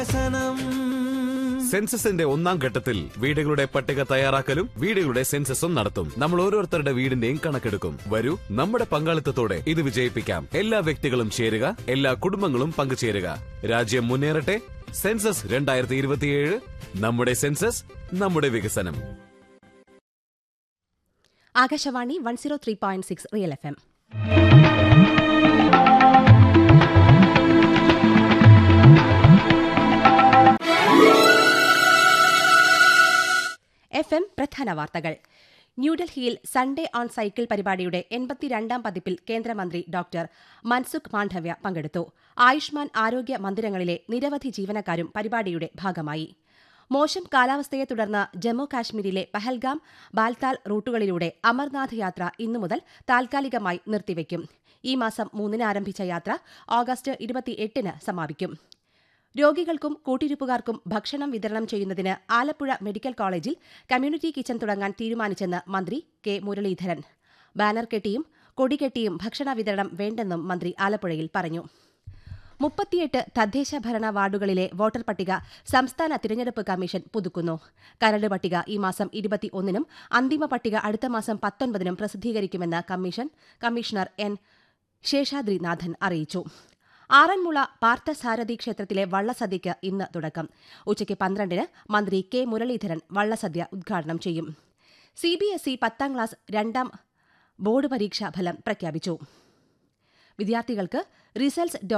സെൻസസിന്റെ ഒന്നാം ഘട്ടത്തിൽ വീടുകളുടെ പട്ടിക തയ്യാറാക്കലും വീടുകളുടെ സെൻസസും നടത്തും നമ്മൾ ഓരോരുത്തരുടെ വീടിന്റെയും കണക്കെടുക്കും വരൂ നമ്മുടെ പങ്കാളിത്തത്തോടെ ഇത് വിജയിപ്പിക്കാം എല്ലാ വ്യക്തികളും ചേരുക എല്ലാ കുടുംബങ്ങളും പങ്കുചേരുക രാജ്യം മുന്നേറട്ടെ സെൻസസ് രണ്ടായിരത്തി ഇരുപത്തിയേഴ് നമ്മുടെ സെൻസസ് നമ്മുടെ വികസനം Akashvani one zero three point six real F M F M പ്രധാന വാർത്തകൾ ന്യൂഡൽഹിയിൽ സൺഡേ ഓൺ സൈക്കിൾ പരിപാടിയുടെ എൺപത്തിരണ്ടാം പതിപ്പിൽ കേന്ദ്രമന്ത്രി ഡോക്ടർ മൻസുഖ് മാണ്ഡവ്യ പങ്കെടുത്തു ആയുഷ്മാൻ ആരോഗ്യ മന്ദിരങ്ങളിലെ നിരവധി ജീവനക്കാരും പരിപാടിയുടെ ഭാഗമായി മോശം കാലാവസ്ഥയെ തുടർന്ന് ജമ്മു കാശ്മീരിലെ പഹൽഗാം ബാൽതാൽ റൂട്ടുകളിലൂടെ അമർനാഥ് യാത്ര ഇന്നു മുതൽ താൽക്കാലികമായി നിർത്തിവെക്കും ഈ മാസം മൂന്നിന് ആരംഭിച്ച യാത്ര ഓഗസ്റ്റ് ഇരുപത്തിയെട്ടിന് സമാപിക്കും രോഗികൾക്കും കൂട്ടിരിപ്പുകാർക്കും ഭക്ഷണം വിതരണം ചെയ്യുന്നതിന് ആലപ്പുഴ മെഡിക്കൽ കോളേജിൽ കമ്മ്യൂണിറ്റി കിച്ചൺ തുടങ്ങാൻ തീരുമാനിച്ചെന്ന് മന്ത്രി കെ മുരളീധരൻ ബാനർ കെട്ടിയും കൊടികെട്ടിയും ഭക്ഷണ വിതരണം വേണ്ടെന്നും മന്ത്രി ആലപ്പുഴയിൽ പറഞ്ഞു മുപ്പത്തിയെട്ട് തദ്ദേശ ഭരണ വാർഡുകളിലെ വോട്ടർ പട്ടിക സംസ്ഥാന തിരഞ്ഞെടുപ്പ് കമ്മീഷൻ പുതുക്കുന്നു കരട് പട്ടിക ഈ മാസം ഇരുപത്തിയൊന്നിനും അന്തിമ പട്ടിക അടുത്ത മാസം പത്തൊൻപതിനും പ്രസിദ്ധീകരിക്കുമെന്ന് കമ്മീഷൻ കമ്മീഷണർ എൻ ശേഷാദ്രിനാഥൻ അറിയിച്ചു ആറന്മുള പാർത്ഥസാരഥി ക്ഷേത്രത്തിലെ വള്ളസദ്യയ്ക്ക് ഇന്ന് തുടക്കം ഉച്ചയ്ക്ക് പന്ത്രണ്ടിന് മന്ത്രി കെ മുരളീധരൻ വള്ളസദ്യ ഉദ്ഘാടനം ചെയ്യും സിബിഎസ്ഇ പത്താം ക്ലാസ് രണ്ടാം ബോർഡ് പരീക്ഷാ ഫലം പ്രഖ്യാപിച്ചു വിദ്യാർത്ഥികൾക്ക് റിസൾട്ട്സ്